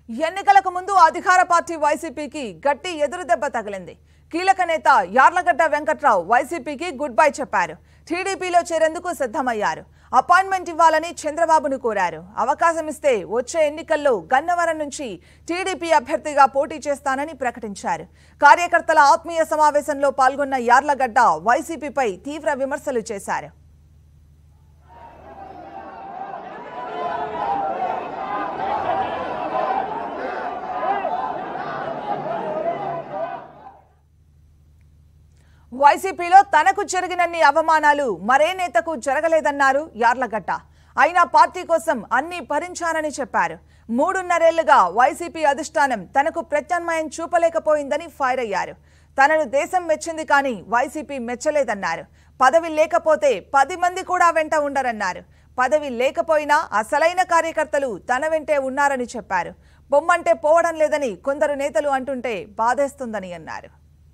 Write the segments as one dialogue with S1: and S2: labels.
S1: ఎన్నికలకు ముందు అధికార పార్టీ వైసీపీకి గట్టి ఎదురుదెబ్బ తగిలింది కీలక నేత యార్లగడ్డ వెంకట్రావు వైసీపీకి గుడ్ బై చెప్పారు టీడీపీలో చేరేందుకు సిద్ధమయ్యారు అపాయింట్మెంట్ ఇవ్వాలని చంద్రబాబును కోరారు అవకాశం ఇస్తే వచ్చే ఎన్నికల్లో గన్నవరం నుంచి టీడీపీ అభ్యర్థిగా పోటీ చేస్తానని ప్రకటించారు కార్యకర్తల ఆత్మీయ సమావేశంలో పాల్గొన్న యార్లగడ్డ వైసీపీపై తీవ్ర విమర్శలు చేశారు వైసీపీలో తనకు జరిగినన్ని అవమానాలు మరే నేతకు జరగలేదన్నారు యార్లగడ్డ అయినా పార్టీ కోసం అన్ని భరించానని చెప్పారు మూడున్నరేళ్లుగా వైసీపీ అధిష్టానం తనకు ప్రత్యామ్నాయం చూపలేకపోయిందని ఫైర్ అయ్యారు తనను దేశం మెచ్చింది కానీ వైసీపీ మెచ్చలేదన్నారు పదవి లేకపోతే పది మంది కూడా వెంట ఉండరన్నారు పదవి లేకపోయినా అసలైన కార్యకర్తలు తన వెంటే ఉన్నారని చెప్పారు బొమ్మంటే పోవడం లేదని కొందరు నేతలు అంటుంటే బాధేస్తుందని అన్నారు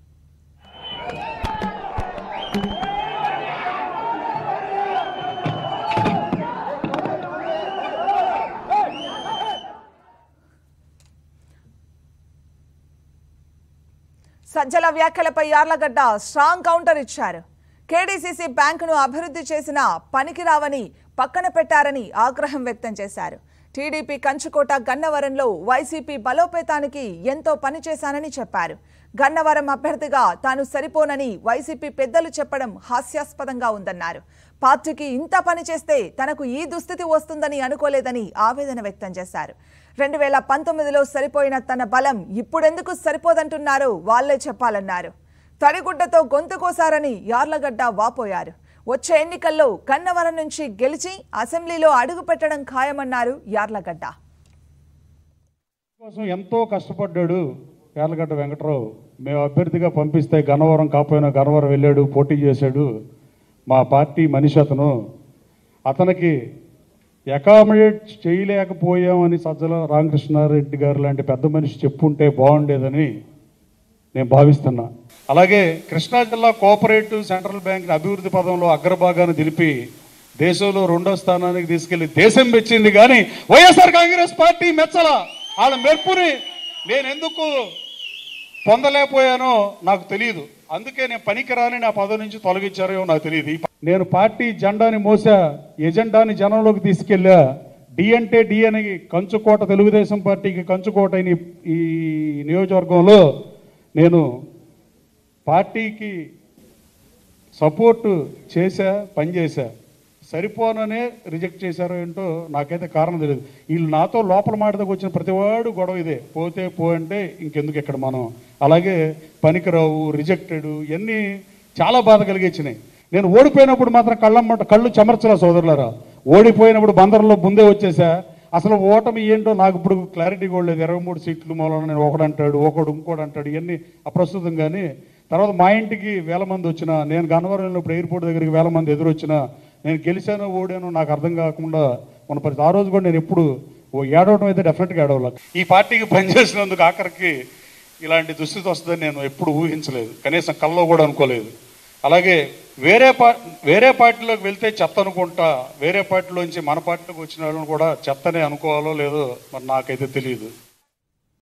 S1: సజ్జల వ్యాఖ్యలపై యార్లగడ్డ స్ట్రాంగ్ కౌంటర్ ఇచ్చారు కేడీసీసీ బ్యాంకును అభివృద్ధి చేసిన పనికిరావని పక్కన పెట్టారని ఆగ్రహం వ్యక్తం చేశారు టీడీపీ కంచుకోట గన్నవరంలో వైసీపీ బలోపేతానికి ఎంతో పనిచేశానని చెప్పారు గన్నవరం అభ్యర్థిగా తాను సరిపోనని వైసీపీ పెద్దలు చెప్పడం హాస్యాస్పదంగా ఉందన్నారు పార్టీకి ఇంత పని చేస్తే తనకు ఈ దుస్థితి వస్తుందని అనుకోలేదని ఆవేదన వ్యక్తం చేశారు రెండు వేల పంతొమ్మిదిలో సరిపోయిన తన బలం ఇప్పుడెందుకు సరిపోదంటున్నారో వాళ్లే చెప్పాలన్నారు తడిగుడ్డతో గొంతు కోసారని యార్లగడ్డ వాపోయారు వచ్చే ఎన్నికల్లో కన్నవరం నుంచి గెలిచి అసెంబ్లీలో అడుగు పెట్టడం ఖాయమన్నారు యార్లగడ్డ
S2: కోసం ఎంతో కష్టపడ్డాడు యార్లగడ్డ వెంకట్రావు మేము అభ్యర్థిగా పంపిస్తే గన్నవరం కాపోయినా గన్నవరం వెళ్ళాడు పోటీ చేశాడు మా పార్టీ మనిషి అతను అతనికి అకామిడేట్ చేయలేకపోయామని సజ్జల రామకృష్ణారెడ్డి గారు లాంటి పెద్ద మనిషి చెప్పుంటే బాగుండేదని నేను భావిస్తున్నా అలాగే కృష్ణా జిల్లా కోఆపరేటివ్ సెంట్రల్ బ్యాంక్ అభివృద్ధి పదంలో అగ్రభాగాన్ని నిలిపి దేశంలో రెండో స్థానానికి తీసుకెళ్లి దేశం మెచ్చింది కానీ వైఎస్ఆర్ కాంగ్రెస్ పార్టీ మెచ్చల వాళ్ళ మెరుపుని నేను ఎందుకు పొందలేకపోయానో నాకు తెలియదు అందుకే నేను పనికిరాని నా పదవి నుంచి తొలగించారో నాకు తెలియదు ఈ ప- నేను పార్టీ జెండాని మోసా ఎజెండాని జనంలోకి తీసుకెళ్ళా డి అంటే డి అని కంచుకోట తెలుగుదేశం పార్టీకి కంచుకోట అయిన ఈ- ఈ నియోజకవర్గంలో నేను పార్టీకి సపోర్ట్ చేశా పనిచేశా సరిపోననే రిజెక్ట్ చేశారో ఏంటో నాకైతే కారణం తెలియదు వీళ్ళు నాతో లోపల మాటకు వచ్చిన ప్రతివాడు గొడవ ఇదే పోతే పో అంటే ఇంకెందుకు ఇక్కడ మనం అలాగే పనికిరావు రిజెక్టెడ్ ఇవన్నీ చాలా బాధ కలిగించినాయి నేను ఓడిపోయినప్పుడు మాత్రం కళ్ళమ్మట కళ్ళు చెమర్చలా సోదరులారా ఓడిపోయినప్పుడు బందర్లో ముందే వచ్చేసా అసలు ఓటమి ఏంటో నాకు ఇప్పుడు క్లారిటీ కూడా లేదు ఇరవై మూడు సీట్లు మూలన నేను ఒకడు అంటాడు ఒకడు ఇంకోటి అంటాడు ఇవన్నీ అప్రస్తుతం కానీ తర్వాత మా ఇంటికి వేల మంది వచ్చిన నేను గన్నవరం వెళ్ళినప్పుడు ఎయిర్పోర్ట్ దగ్గరికి వేల మంది ఎదురొచ్చిన నేను గెలిచానో ఓడానో నాకు అర్థం కాకుండా మన పరిస్థితి ఆ రోజు కూడా నేను ఎప్పుడు ఓ ఏడవడం అయితే డెఫినెట్గా ఏడవాలి ఈ పార్టీకి పనిచేసినందుకు ఆఖరికి ఇలాంటి దుస్థితి వస్తుందని నేను ఎప్పుడు ఊహించలేదు కనీసం కల్లో కూడా అనుకోలేదు అలాగే వేరే పా వేరే పార్టీలోకి వెళ్తే చెత్త అనుకుంటా వేరే పార్టీలోంచి మన పార్టీలోకి వచ్చిన వాళ్ళని కూడా చెత్తనే అనుకోవాలో లేదో మరి నాకైతే తెలియదు